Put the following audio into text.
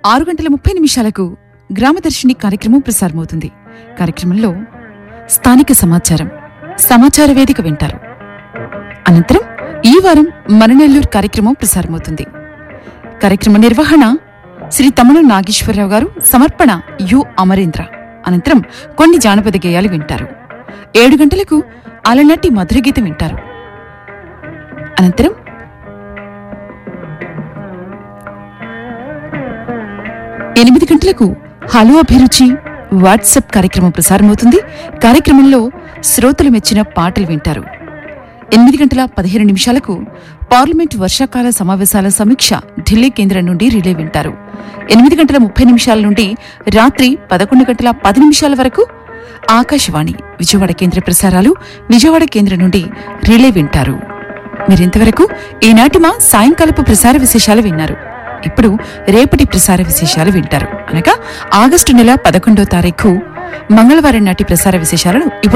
ఆరు గంటల ముప్పై నిమిషాలకు గ్రామదర్శిని కార్యక్రమం ప్రసారమవుతుంది కార్యక్రమంలో స్థానిక సమాచారం సమాచార వేదిక వింటారు అనంతరం ఈ వారం మననెల్లూరు కార్యక్రమం ప్రసారమవుతుంది కార్యక్రమ నిర్వహణ శ్రీ తమను నాగేశ్వరరావు గారు సమర్పణ యు అమరేంద్ర అనంతరం కొన్ని జానపద గేయాలు వింటారు ఏడు గంటలకు అలనాటి మధుర గీతం వింటారు అనంతరం ఎనిమిది గంటలకు హలో అభిరుచి వాట్సాప్ కార్యక్రమం ప్రసారమవుతుంది కార్యక్రమంలో శ్రోతలు మెచ్చిన పాటలు వింటారు ఎనిమిది గంటల పదిహేను నిమిషాలకు పార్లమెంట్ వర్షాకాల సమావేశాల సమీక్ష ఢిల్లీ కేంద్రం నుండి రిలే వింటారు ఎనిమిది గంటల ముప్పై నిమిషాల నుండి రాత్రి పదకొండు గంటల పది నిమిషాల వరకు ఆకాశవాణి విజయవాడ కేంద్ర ప్రసారాలు విజయవాడ కేంద్రం నుండి రిలే వింటారు మీరింతవరకు ఈనాటి మా సాయంకాలపు ప్రసార విశేషాలు విన్నారు ఇప్పుడు రేపటి ప్రసార విశేషాలు వింటారు అనగా ఆగస్టు నెల పదకొండో తారీఖు మంగళవారం నాటి ప్రసార విశేషాలను ఇప్పుడు